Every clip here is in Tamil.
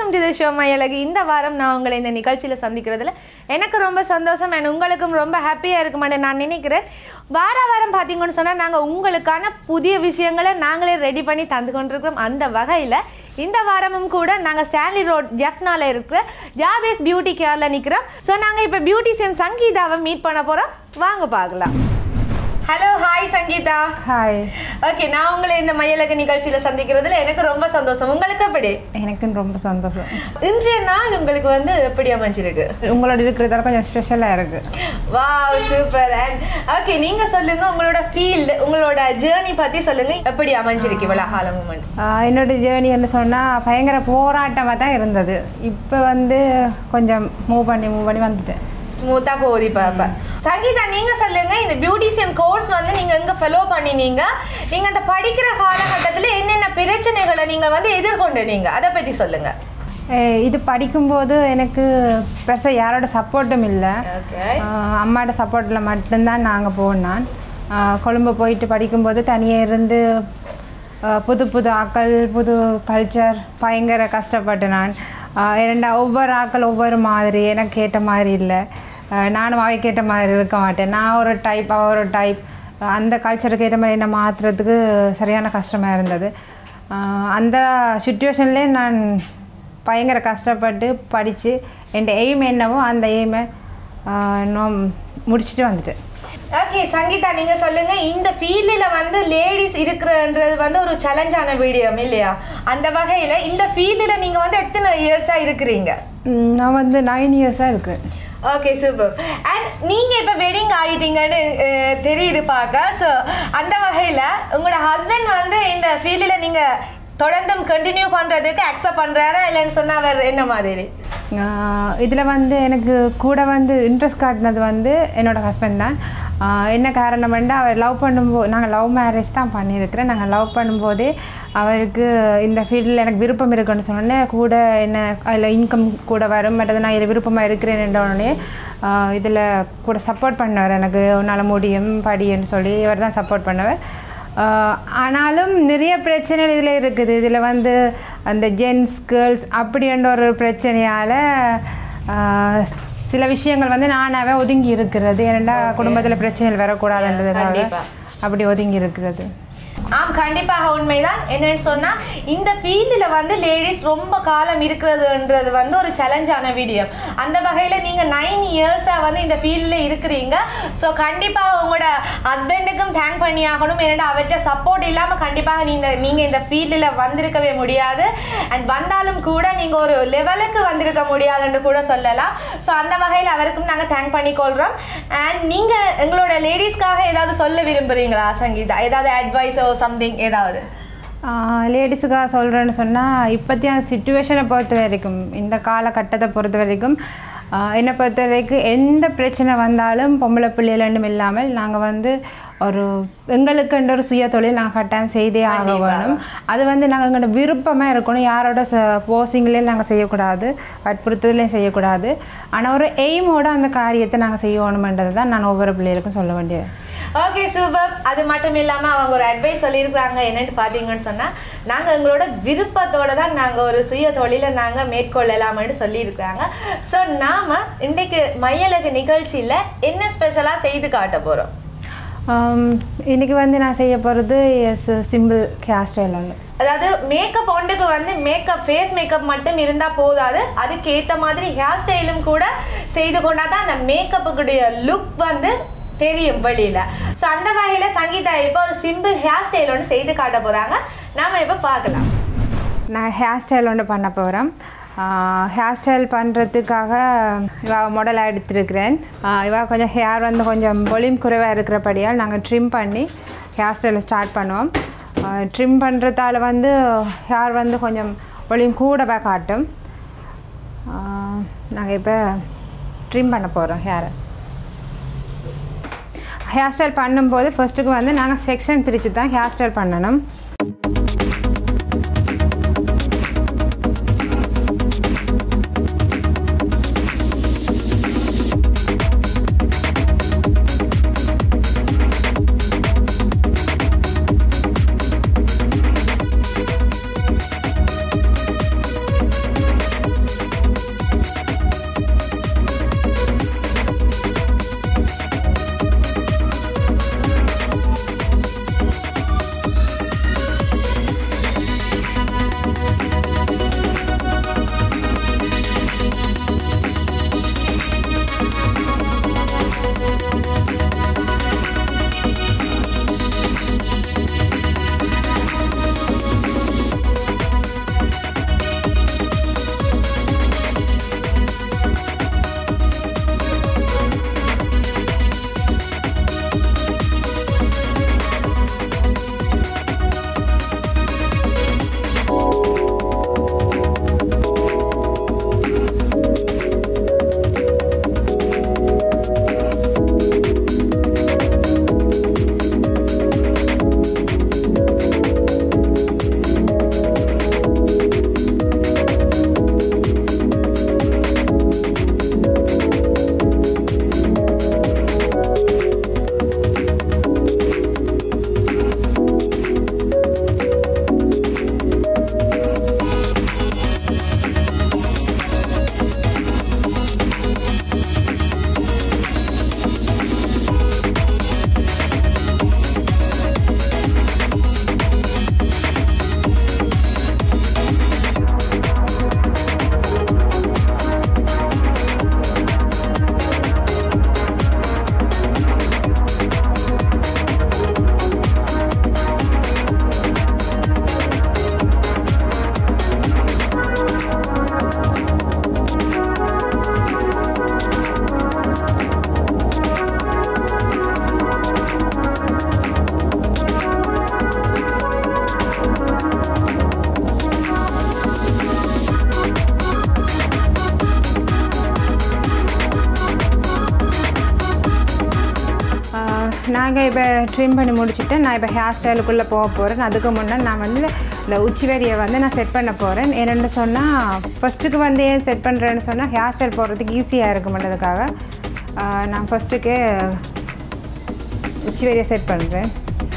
வெல்கம் டு தி ஷோ மையலகு இந்த வாரம் நான் உங்களை இந்த நிகழ்ச்சியில் சந்திக்கிறதுல எனக்கு ரொம்ப சந்தோஷம் அண்ட் உங்களுக்கும் ரொம்ப ஹாப்பியாக இருக்குமான்னு நான் நினைக்கிறேன் வார வாரம் பார்த்தீங்கன்னு சொன்னால் நாங்கள் உங்களுக்கான புதிய விஷயங்களை நாங்களே ரெடி பண்ணி தந்து கொண்டிருக்கிறோம் அந்த வகையில் இந்த வாரமும் கூட நாங்கள் ஸ்டான்லி ரோட் ஜப்னால இருக்கிற ஜாவேஸ் பியூட்டி கேரில் நிற்கிறோம் ஸோ நாங்கள் இப்போ பியூட்டிஷியன் சங்கீதாவை மீட் பண்ண போகிறோம் வாங்க பார்க்கலாம் hello hi Sangeetha hi okay நான் உங்களை இந்த மயிலக நிகழ்ச்சியில சந்திக்கிறதுல எனக்கு ரொம்ப சந்தோஷம் உங்களுக்கு எப்படி எனக்கும் ரொம்ப சந்தோஷம் இன்றைய நாள் உங்களுக்கு வந்து எப்படி அமைஞ்சிருக்கு உங்களோட இருக்கிறதால கொஞ்சம் ஸ்பெஷலாக இருக்கு வாவ் சூப்பர் அண்ட் ஓகே நீங்க சொல்லுங்க உங்களோட ஃபீல்டு உங்களோட ஜேர்னி பத்தி சொல்லுங்க எப்படி அமைஞ்சிருக்கு இவ்வளவு கால மூமெண்ட் ஆஹ் என்னோட ஜேர்னி என்ன சொன்னால் பயங்கர போராட்டமாக தான் இருந்தது இப்போ வந்து கொஞ்சம் மூவ் பண்ணி மூவ் பண்ணி வந்துட்டேன் ஸ்மூத்தா போகுது இப்ப இப்ப சங்கீதா நீங்க சொல்லுங்க இந்த பியூட்டிஷியன் கோர்ஸ் வந்து நீங்க எங்க ஃபாலோ பண்ணினீங்க நீங்க அந்த படிக்கிற காலகட்டத்துல என்னென்ன பிரச்சனைகளை நீங்க வந்து எதிர்கொண்டீங்க அதை பத்தி சொல்லுங்க ஏய், இது படிக்கும்போது எனக்கு பெருசாக யாரோட சப்போர்ட்டும் இல்லை ஓகே அம்மாவோட சப்போர்ட்டில் மட்டும்தான் நாங்கள் போனோம் ஆஹ் கொழும்பு போயிட்டு படிக்கும்போது தனியாக இருந்து ஆஹ் புது புது ஆக்கள் புது கல்ச்சர் பயங்கர கஷ்டப்பட்டு நான் ஆஹ் இரண்டா ஒவ்வொரு ஆக்கள் ஒவ்வொரு மாதிரி எனக்கு ஏற்ற மாதிரி இல்லை ஆஹ் நானும் அவைக்கு ஏற்ற மாதிரி இருக்க மாட்டேன் நான் ஒரு டைப் அவ ஒரு டைப் அந்த கல்ச்சருக்கு ஏற்ற மாதிரி என்ன மாற்றுறதுக்கு சரியான கஷ்டமாக இருந்தது ஆஹ் அந்த சுச்சுவேஷன்லேயே நான் பயங்கர கஷ்டப்பட்டு படித்து என் எய்ம் என்னவோ அந்த எய்மை நான் முடிச்சுட்டு வந்துட்டேன் ஓகே சங்கீதா நீங்க சொல்லுங்க இந்த ஃபீல்டில் வந்து லேடிஸ் இருக்கிறன்றது வந்து ஒரு சேலஞ்சான வீடியோ இல்லையா அந்த வகையில இந்த ஃபீல்டில் நீங்க வந்து எத்தனை இயர்ஸா இருக்கிறீங்க ம், நான் வந்து நைன் இயர்ஸாக இருக்கிறேன் ஓகே சூப்பர் அண்ட் நீங்க இப்ப வெட்டிங் ஆகிட்டீங்கன்னு அஹ், தெரியுது பார்க்க ஸோ அந்த வகையில உங்களோட ஹஸ்பண்ட் வந்து இந்த ஃபீல்டில் நீங்க தொடர்ந்தும் கண்டினியூ பண்றதுக்கு அக்செப்ட் பண்றாரா இல்லைன்னு சொன்னா அவர் என்ன மாதிரி இதில் வந்து எனக்கு கூட வந்து இன்ட்ரெஸ்ட் காட்டினது வந்து என்னோட ஹஸ்பண்ட் தான் ஆஹ் என்ன காரணம் வந்து அவர் லவ் பண்ணும்போது நாங்கள் லவ் மேரேஜ் தான் பண்ணியிருக்கிறேன் நாங்கள் லவ் பண்ணும்போதே அவருக்கு இந்த ஃபீல்டில் எனக்கு விருப்பம் இருக்குன்னு சொன்னோடனே கூட என்ன அதில் இன்கம் கூட வரும் மற்றது நான் இதில் விருப்பமாக இருக்கிறேன் உடனே இதில் கூட சப்போர்ட் பண்ணவர் எனக்கு உன்னால் முடியும் படின்னு சொல்லி இவர் தான் சப்போர்ட் பண்ணவர் ஆஹ் ஆனாலும் நிறைய பிரச்சனைகள் இதில் இருக்குது இதில் வந்து அந்த ஜென்ஸ் கேர்ள்ஸ் அப்படின்ற ஒரு பிரச்சனையால் சில விஷயங்கள் வந்து நானாவே ஒதுங்கி இருக்கிறது ஏன்னா குடும்பத்தில் பிரச்சனைகள் வரக்கூடாதுன்றதுக்காக கண்டிப்பா. அப்படி ஒதுங்கி இருக்கிறது ஆம் கண்டிப்பாக உண்மைதான் என்னன்னு சொன்னா இந்த ஃபீல்டில் வந்து லேடிஸ் ரொம்ப காலம் இருக்கிறதுன்றது வந்து ஒரு சேலஞ்சான வீடியோ அந்த வகையில் நீங்க நைன் இயர்ஸாக வந்து இந்த ஃபீல்டில் இருக்கிறீங்க ஸோ கண்டிப்பாக உங்களோட ஹஸ்பண்டுக்கும் தேங்க் பண்ணி ஆகணும் ஏன்னா அவர்கிட்ட சப்போர்ட் இல்லாமல் கண்டிப்பாக நீங்க நீங்க இந்த ஃபீல்டில் வந்திருக்கவே முடியாது அண்ட் வந்தாலும் கூட நீங்க ஒரு லெவலுக்கு வந்திருக்க முடியாதுன்னு கூட சொல்லலாம் ஸோ அந்த வகையில் அவருக்கும் நாங்கள் தேங்க் பண்ணிக்கொள்கிறோம் அண்ட் நீங்க எங்களோட லேடிஸ்க்காக ஏதாவது சொல்ல விரும்புறீங்களா சங்கீதா ஏதாவது அட்வைஸோ சம்திங் ஏதாவது லேடிஸுக்காக சொல்கிறேன்னு சொன்னால் இப்போத்திய சுச்சுவேஷனை பொறுத்த வரைக்கும் இந்த காலகட்டத்தை பொறுத்த வரைக்கும் ஆஹ் என்னை பொறுத்த வரைக்கும் எந்த பிரச்சனை வந்தாலும் பொம்பளை பிள்ளைகளும் இல்லாமல் நாங்கள் வந்து ஒரு எங்களுக்குன்ற ஒரு சுய தொழில் நாங்கள் கட்டாயம் செய்தே ஆக வேணும் அது வந்து நாங்கள் எங்களோட விருப்பமாக இருக்கணும் யாரோட ச போசிங்லேயும் நாங்கள் செய்யக்கூடாது வற்புறுத்தலையும் செய்யக்கூடாது ஆனால் ஒரு எய்மோட அந்த காரியத்தை நாங்கள் செய்யணுமென்றது தான் நான் ஒவ்வொரு பிள்ளைகளுக்கும் சொல்ல வேண்டியது ஓகே சூப்பர் அது மட்டும் இல்லாமல் அவங்க ஒரு அட்வைஸ் சொல்லியிருக்காங்க என்னன்னு பார்த்தீங்கன்னு சொன்னால் நாங்கள் எங்களோட விருப்பத்தோட தான் நாங்கள் ஒரு சுய தொழிலை நாங்கள் மேற்கொள்ளலாம்னு சொல்லியிருக்காங்க ஸோ நாம் இன்றைக்கு மையலகு நிகழ்ச்சியில் என்ன ஸ்பெஷலாக செய்து காட்ட போகிறோம் ஆம், இன்னைக்கு வந்து நான் செய்ய போகிறது எஸ் சிம்பிள் ஹேர் ஸ்டைல் ஒன்று அதாவது மேக்கப் ஒன்றுக்கு வந்து மேக்கப் ஃபேஸ் மேக்கப் மட்டும் இருந்தால் போதாது அதுக்கு ஏற்ற மாதிரி ஹேர் ஸ்டைலும் கூட செய்து கொண்டா தான் அந்த மேக்கப்புக்குடைய லுக் வந்து தெரியும் வெளியில் ஸோ அந்த வகையில் சங்கீதா இப்போ ஒரு சிம்பிள் ஹேர் ஸ்டைல் ஒன்று செய்து காட்ட போகிறாங்க நாம இப்போ பார்க்கலாம் நான் ஹேர் ஸ்டைல் ஒன்று பண்ண போகிறேன் ஹேர் ஸ்டைல் பண்ணுறதுக்காக இவ மாடலாக எடுத்திருக்கிறேன் ஆஹ் இவ கொஞ்சம் ஹேர் வந்து கொஞ்சம் பொலிம் குறைவாக இருக்கிறபடியால் நாங்கள் ட்ரிம் பண்ணி ஹேர் ஸ்டைலை ஸ்டார்ட் பண்ணுவோம் ட்ரிம் பண்ணுறதால வந்து ஹேர் வந்து கொஞ்சம் பொலிம் கூடவே காட்டும் நாங்கள் இப்போ ட்ரிம் பண்ண போகிறோம் ஹேரை ஹேர் ஸ்டைல் பண்ணும்போது ஃபர்ஸ்ட்டுக்கு வந்து நாங்கள் செக்ஷன் பிரித்து தான் ஹேர் ஸ்டைல் பண்ணணும் நாங்கள் இப்போ ட்ரிம் பண்ணி முடிச்சுட்டு நான் இப்போ ஹேர் ஸ்டைலுக்குள்ளே போக போகிறேன் அதுக்கு முன்னே நான் வந்து இந்த உச்சி வெறியை வந்து நான் செட் பண்ண போகிறேன் என்னென்னு சொன்னால் ஃபஸ்ட்டுக்கு வந்து ஏன் செட் பண்ணுறேன்னு சொன்னால் ஹேர் ஸ்டைல் போடுறதுக்கு ஈஸியாக இருக்குமென்றதுக்காக ஆஹ், நான் ஃபஸ்ட்டுக்கு உச்சி வெறியை செட் பண்ணுறேன்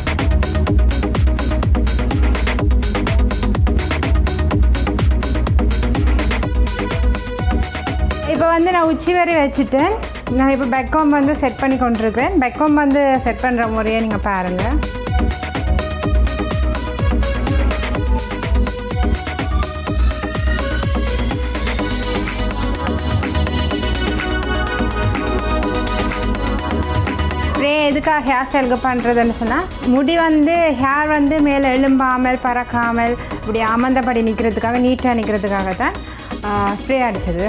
இப்போ வந்து நான் உச்சி வரை வச்சுட்டேன் நான் இப்போ பெக்காம் வந்து செட் பண்ணி கொண்டிருக்கிறேன் பெக்காம் வந்து செட் பண்ணுற முறையை நீங்கள் பாருங்கள் ஸ்ப்ரே எதுக்காக ஹேர் ஸ்டைலுக்கு பண்ணுறதுன்னு சொன்னால் முடி வந்து ஹேர் வந்து மேலே எழும்பாமல் பறக்காமல் இப்படி அமர்ந்தபடி நிற்கிறதுக்காக நீட்டாக நிற்கிறதுக்காக தான் ஸ்ப்ரே அடித்தது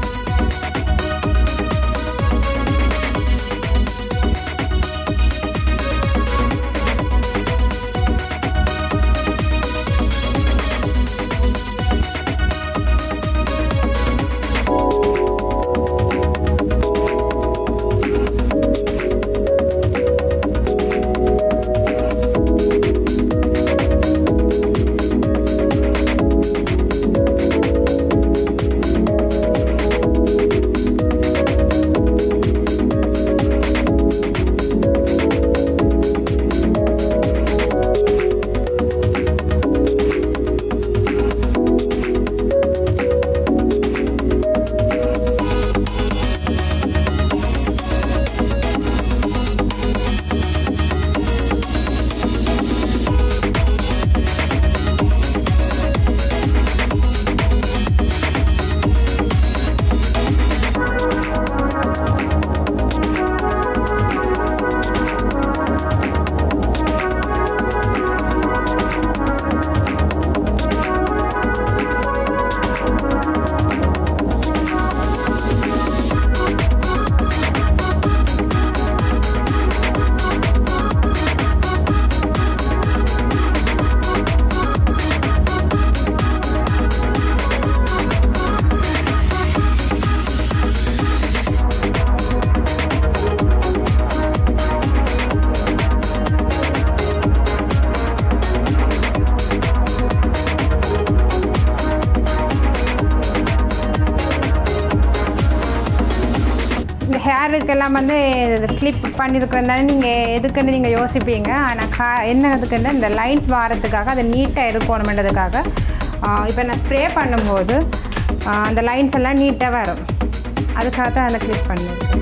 இந்த ஹேருக்கெல்லாம் வந்து கிளிப் பண்ணியிருக்கிறதால நீங்கள் எதுக்குன்னு நீங்கள் யோசிப்பீங்க ஆனால் கா என்ன எதுக்குன்னு இந்த லைன்ஸ் வாரத்துக்காக அது நீட்டாக இருக்கணுமென்றதுக்காக இப்போ நான் ஸ்ப்ரே பண்ணும்போது ஆ, அந்த லைன்ஸ் எல்லாம் நீட்டாக வரும் அதுக்காக தான் அதை கிளிப் பண்ணியிருக்கேன்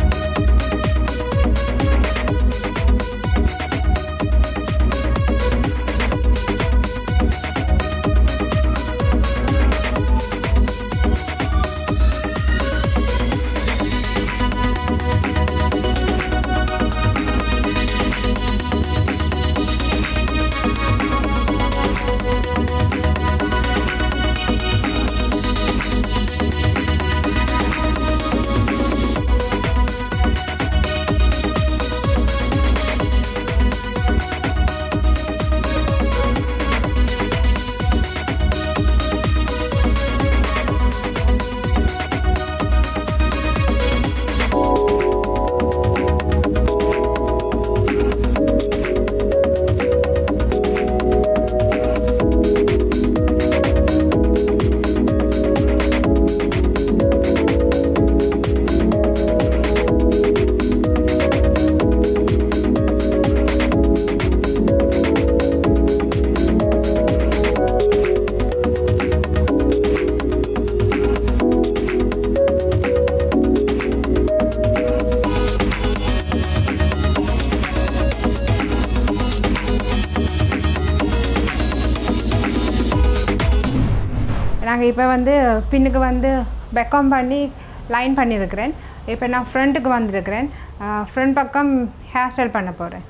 நாங்கள் இப்போ வந்து பின்னுக்கு வந்து பெக்கம் பண்ணி லைன் பண்ணியிருக்கிறேன் இப்போ நான் ஃப்ரண்ட்டுக்கு வந்திருக்கிறேன் ஃப்ரண்ட் பக்கம் ஹேர் ஸ்டைல் பண்ண போகிறேன்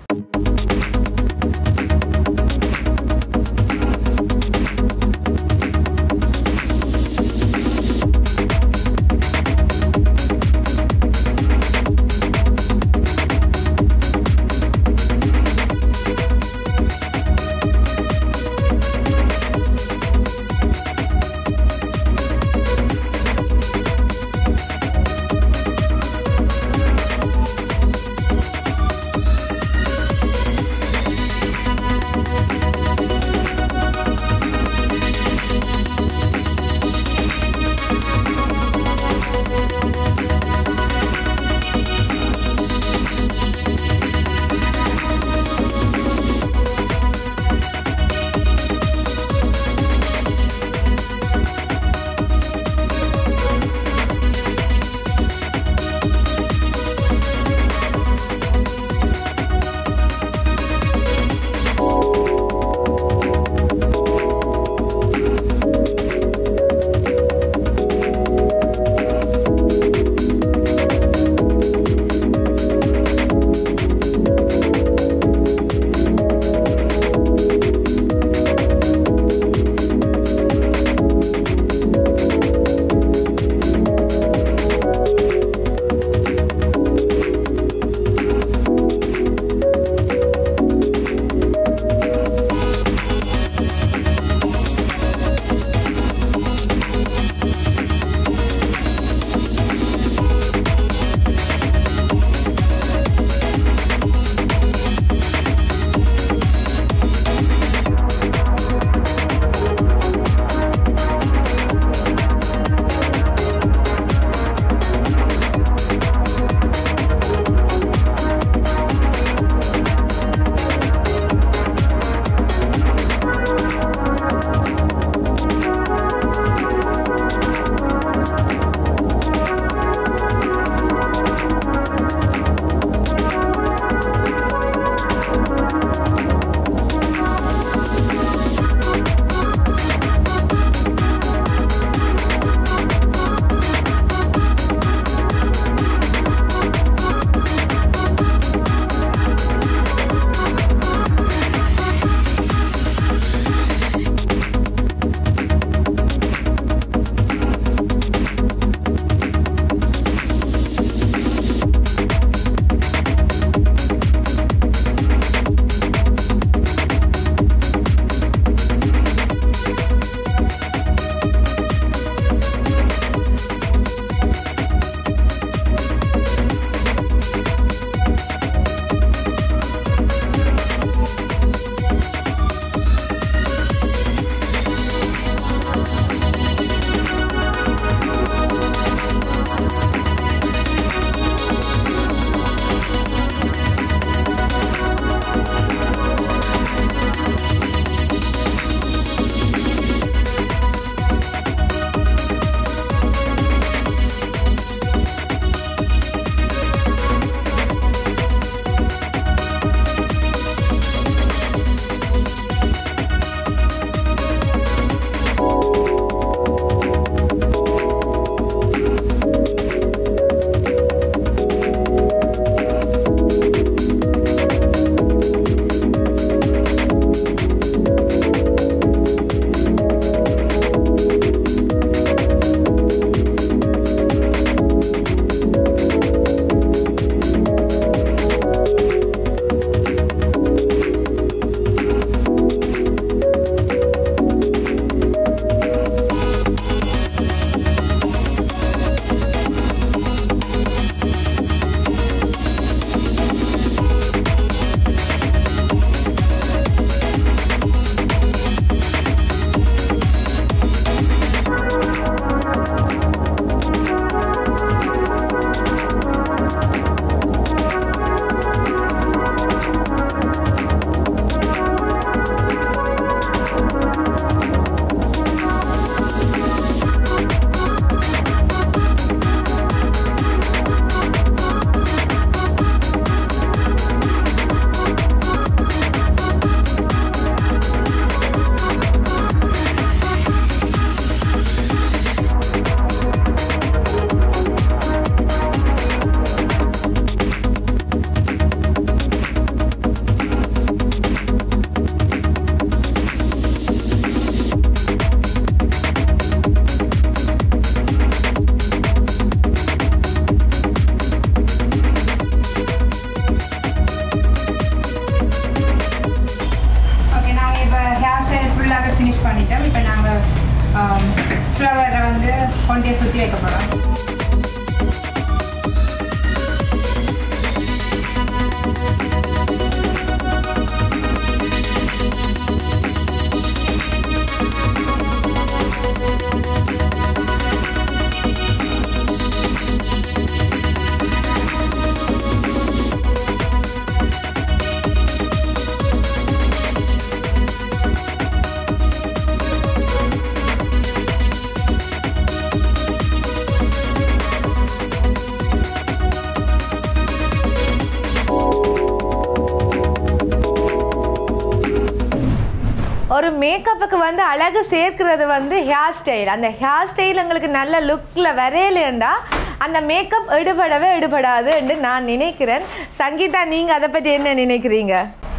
ஒரு மேக்கப்புக்கு வந்து அழகு சேர்க்கிறது வந்து ஹேர் ஸ்டைல் அந்த ஹேர் ஸ்டைல் எங்களுக்கு நல்ல லுக்கில் வரையலேண்டா அந்த மேக்கப் எடுபடவே எடுபடாது என்று நான் நினைக்கிறேன் சங்கீதா நீங்கள் அதை பற்றி என்ன நினைக்கிறீங்க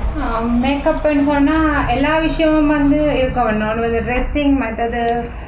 மேக்கப்னு சொன்னால் எல்லா விஷயமும் வந்து இருக்க வேணும் ஒன்று வந்து ட்ரெஸ்ஸிங் மற்றது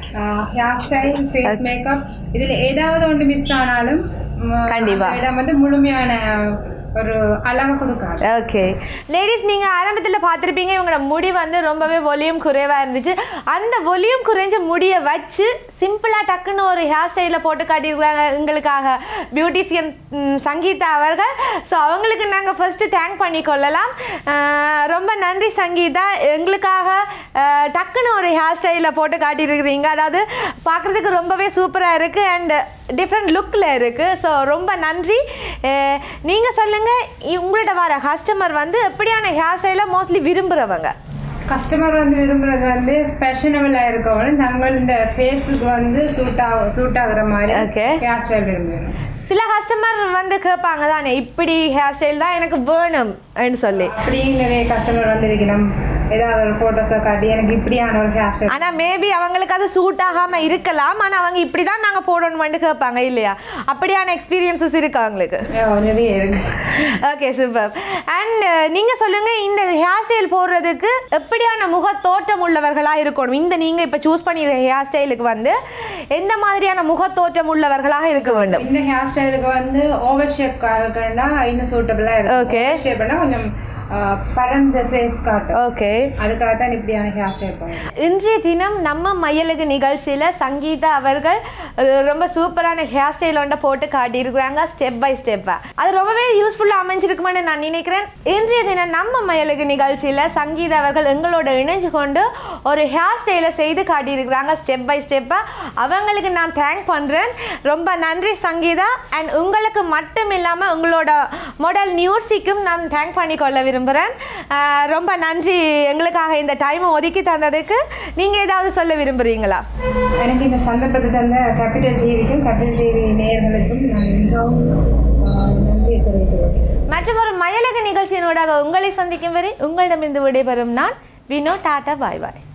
ஹேர் ஸ்டைல் ஃபேஸ் மேக்கப் இதில் ஏதாவது ஒன்று மிஸ் ஆனாலும் ம், கண்டிப்பா. அந்த இடம் வந்து முழுமையான ஒரு அழகை கொடுக்காது ஓகே லேடிஸ் நீங்கள் ஆரம்பத்தில் பார்த்துருப்பீங்க இவங்களோட முடி வந்து ரொம்பவே ஒலியும் குறைவாக இருந்துச்சு அந்த ஒலியும் குறைஞ்ச முடியை வச்சு சிம்பிளாக டக்குன்னு ஒரு ஹேர் ஸ்டைலில் போட்டு காட்டியிருக்கிறாங்க எங்களுக்காக பியூட்டிஷியன் சங்கீதா அவர்கள் ஸோ அவங்களுக்கு நாங்கள் ஃபஸ்ட்டு தேங்க் பண்ணிக்கொள்ளலாம் அஹ், ரொம்ப நன்றி சங்கீதா எங்களுக்காக அஹ், டக்குன்னு ஒரு ஹேர் ஸ்டைலில் போட்டு காட்டியிருக்கிறீங்க அதாவது பார்க்குறதுக்கு ரொம்பவே சூப்பராக இருக்குது அண்ட் டிஃப்ரெண்ட் லுக்கில் இருக்குது ஸோ ரொம்ப நன்றி நீங்கள் சொல்லுங்கள் உங்கள்ட்ட வர கஸ்டமர் வந்து எப்படியான ஹேர் ஸ்டைலை மோஸ்ட்லி விரும்புகிறவங்க கஸ்டமர் வந்து விரும்புறது வந்து ஃபேஷனபிளாக இருக்கவங்களும் தங்களோட ஃபேஸுக்கு வந்து சூட் ஆக சூட் ஆகுற மாதிரி Okay. ஹேர் ஸ்டைல் விரும்புகிறோம் சில கஸ்டமர் வந்து கேட்பாங்க தானே இப்படி ஹேர் ஸ்டைல் தான் எனக்கு வேணும் ன்னு சொல்லி அப்படியே நிறைய கஸ்டமர் வந்திருக்கணும் ஏதாவது ஒரு ஃபோட்டோஸை காட்டி எனக்கு இப்படியான ஒரு ஹேர் ஸ்டைல் ஆனால் மேபி அவங்களுக்கு அது சூட் ஆகாமல் இருக்கலாம் ஆனால் அவங்க இப்படி தான் நாங்கள் போடணுமெண்டு கேட்பாங்க இல்லையா அப்படியான எக்ஸ்பீரியன்சஸ் இருக்கு அவங்களுக்கு நிறைய இருக்கு ஓகே சூப்பர் அண்ட் நீங்கள் சொல்லுங்கள் இந்த ஹேர் ஸ்டைல் போடுறதுக்கு எப்படியான முக தோற்றம் உள்ளவர்களாக இருக்கணும் இந்த நீங்கள் இப்போ சூஸ் பண்ணியிருக்க ஹேர் ஸ்டைலுக்கு வந்து எந்த மாதிரியான முக தோற்றம் உள்ளவர்களாக இருக்க வேண்டும் இந்த ஹேர் ஸ்டைலுக்கு வந்து ஓவர் ஷேப் இருக்குன்னா இன்னும் சூட்டபிளாக இருக்கும் Okay. ஷேப்னா கொஞ்சம் ஆ, பரந்த ஃபேஸ் காட்டும் ஓகே அதுக்காக தான் இப்படியான ஹேர் ஸ்டைல் பண்ணுறேன் இன்றைய தினம் நம்ம மயலுக்கு நிகழ்ச்சியில் சங்கீதா அவர்கள் அஹ், ரொம்ப சூப்பரான ஹேர் ஸ்டைல் ஒன்றை போட்டு காட்டியிருக்கிறாங்க ஸ்டெப் பை ஸ்டெப்பாக அது ரொம்பவே யூஸ்ஃபுல்லாக அமைஞ்சிருக்குமான்னு நான் நினைக்கிறேன் இன்றைய தினம் நம்ம மயலுக்கு நிகழ்ச்சியில் சங்கீதா அவர்கள் எங்களோட இணைஞ்சு கொண்டு ஒரு ஹேர் ஸ்டைலை செய்து காட்டியிருக்கிறாங்க ஸ்டெப் பை ஸ்டெப்பாக அவங்களுக்கு நான் தேங்க் பண்ணுறேன் ரொம்ப நன்றி சங்கீதா அண்ட் உங்களுக்கு மட்டும் இல்லாமல் உங்களோட மாடல் நியூர்சிக்கும் நான் தேங்க் பண்ணிக்கொள்ள விரும்புகிறேன் ரொம்ப நன்றி எங்களுக்காக இந்த டைமை ஒதுக்கி தந்ததுக்கு நீங்கள் ஏதாவது சொல்ல விரும்புகிறீங்களா எனக்கு இந்த சந்தர்ப்பத்தை தந்த கேபிட்டல் டிவிக்கும் கேபிட்டல் டிவி நேயர்களுக்கும் நான் மிகவும் ஆ, நன்றியை தெரிவித்துக் மற்றும் ஒரு மயலக நிகழ்ச்சியினூடாக உங்களை சந்திக்கும் வரை உங்களிடமிருந்து விடைபெறும் நான் வினோ டாட்டா பாய் பாய்